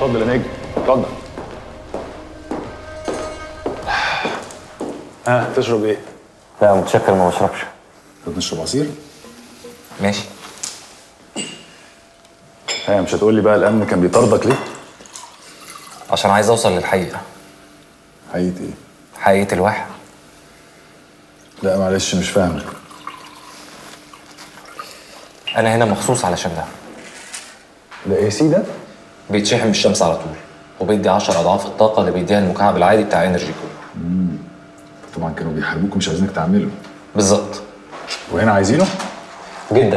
اتفضل يا نجم اتفضل ها تشرب ايه؟ لا متشكر ما بشربش طب نشرب عصير؟ ماشي ها مش هتقول لي بقى الامن كان بيطاردك ليه؟ عشان عايز اوصل للحقيقه حقيقة ايه؟ حقيقه الواحد لا معلش مش فاهم انا هنا مخصوص علشان ده ده ايه سي ده؟ بيتشحن من الشمس على طول وبيدي 10 اضعاف الطاقه اللي بيديها المكعب العادي بتاع انرجي كول طبعا كانوا بيحاربوك مش عايزينك تعمله بالظبط وهنا عايزينه؟ جدا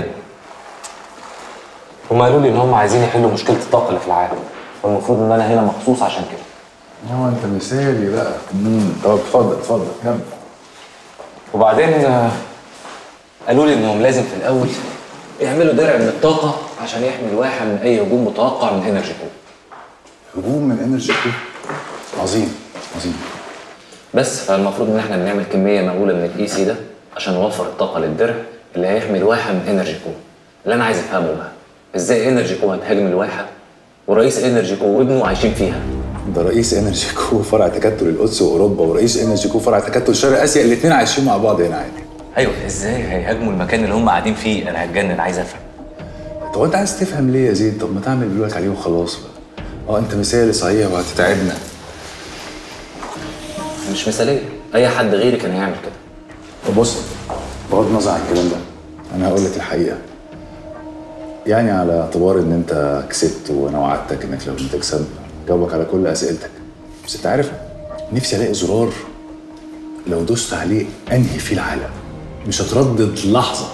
هم قالوا لي ان هم عايزين يحلوا مشكله الطاقه اللي في العالم والمفروض ان انا هنا مخصوص عشان كده هو انت مثالي بقى امم طب اتفضل اتفضل كمل وبعدين آه، قالوا لي انهم لازم في الاول يعملوا درع من الطاقه عشان يحمي الواحه من اي هجوم متوقع من انرجي كول هجوم من انرجي كول عظيم عظيم بس فالمفروض ان احنا بنعمل كميه مهوله من الاي سي ده عشان نوفر الطاقه للدرع اللي هيحمي الواحه من انرجي كو اللي انا عايز افهمه بقى ازاي انرجي كو هتهاجم الواحه ورئيس انرجي كو وابنه عايشين فيها ده رئيس انرجي كو فرع تكتل القدس واوروبا ورئيس انرجي كو فرع تكتل شرق اسيا الاثنين عايشين مع بعض هنا عادي ايوه ازاي هيهاجموا المكان اللي هم قاعدين فيه انا هتجنن عايز افهم طب انت عايز تفهم ليه يا زين طب ما تعمل اللي عليه وخلاص بقى اه انت مثالي صحيح وهتتعبنا مش مثاليه اي حد غيري كان هيعمل كده طب بص بغض النظر عن الكلام ده انا هقول لك الحقيقه يعني على اعتبار ان انت كسبت وانا وعدتك انك لو لم تكسب جاوبك على كل اسئلتك بس انت عارف نفسي الاقي زرار لو دوست عليه انهي فيه العالم مش هتردد لحظه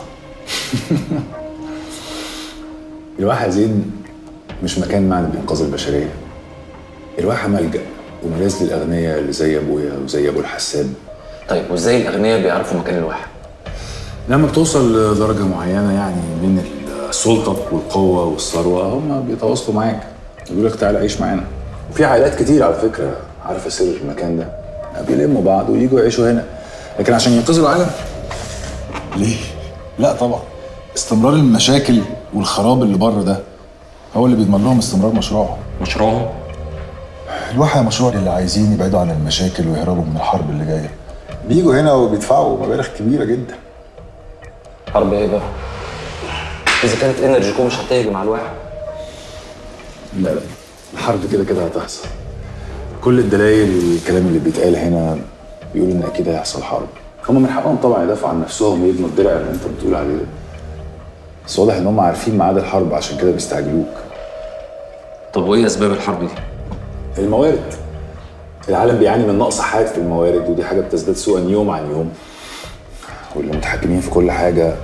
الواحة زين مش مكان معنى بإنقاذ البشرية الواحة ملجأ وملاذ للأغنياء اللي زي أبويا وزي أبو الحساب طيب وازاي الاغنياء بيعرفوا مكان الواحه لما بتوصل لدرجة معينة يعني من السلطة والقوة والثروة هم بيتواصلوا معاك يقول لك تعالى عيش معانا وفي عائلات كتير على فكرة عارفة سر المكان ده بيلموا بعض ويجوا يعيشوا هنا لكن عشان ينقذوا العالم ليه؟ لا طبعا استمرار المشاكل والخراب اللي بره ده هو اللي بيضمن لهم استمرار مشروعهم مشروعهم الواحد مشروع اللي عايزين يبعدوا عن المشاكل ويهربوا من الحرب اللي جايه بيجوا هنا وبيدفعوا مبالغ كبيره جدا حرب ايه بقى اذا كانت انرجي كو مش هتهجم على الواحه لا لا الحرب كده كده هتحصل كل الدلائل والكلام اللي بيتقال هنا بيقول ان اكيد هيحصل حرب هم من حقهم طبعا يدافعوا عن نفسهم ويبنوا الدرع اللي انت بتقول عليه ده بس واضح ان هم عارفين ميعاد الحرب عشان كده بيستعجلوك طب وايه اسباب الحرب دي الموارد العالم بيعاني من نقص حاد في الموارد ودي حاجه بتزداد سوءا يوم عن يوم واللي متحكمين في كل حاجه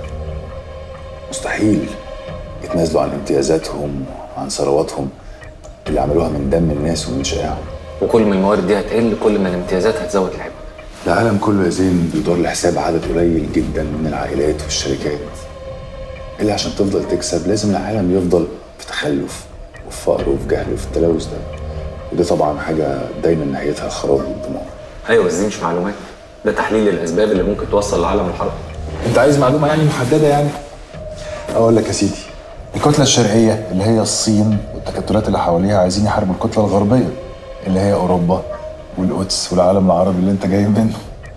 مستحيل يتنازلوا عن امتيازاتهم وعن ثرواتهم اللي عملوها من دم الناس ومن شقاهم وكل ما الموارد دي هتقل كل ما الامتيازات هتزود العبء العالم كله يا زين بيدور لحساب عدد قليل جدا من العائلات والشركات اللي عشان تفضل تكسب لازم العالم يفضل في تخلف وفي فقر وفي جهل وفي التلوث ده وده طبعا حاجة دايما نهايتها الخراب والدمار ايوه بس دي مش معلومات ده تحليل الاسباب اللي ممكن توصل العالم للحرب انت عايز معلومة يعني محددة يعني اقول لك يا سيدي الكتلة الشرقية اللي هي الصين والتكتلات اللي حواليها عايزين يحاربوا الكتلة الغربية اللي هي اوروبا والقدس والعالم العربي اللي انت جاي منه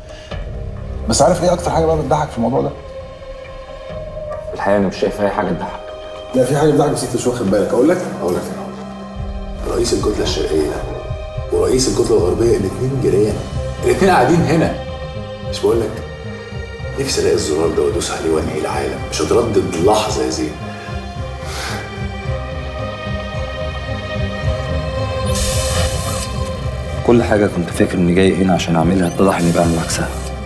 بس عارف ايه اكتر حاجة بقى بتضحك في الموضوع ده؟ الحقيقه انا مش شايف اي حاجه تضحك لا في حاجه بتضحك بس انت مش واخد بالك اقول لك اقول لك رئيس الكتله الشرقيه ورئيس الكتله الغربيه الاثنين جيران الاثنين قاعدين هنا مش بقول لك نفسي الاقي الزرار ده وادوس عليه وانهي العالم مش هتردد لحظه يا زين كل حاجه كنت فاكر اني جاي هنا عشان اعملها اتضح اني بعمل عكسها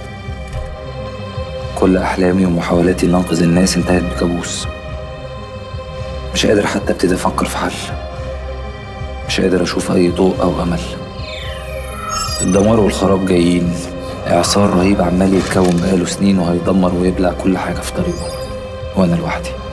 كل احلامي ومحاولاتي ان انقذ الناس انتهت بكابوس مش قادر حتى ابتدي افكر في حل مش قادر اشوف اي ضوء او امل الدمار والخراب جايين اعصار رهيب عمال يتكون بقاله سنين وهيدمر ويبلع كل حاجه في طريقه وانا لوحدي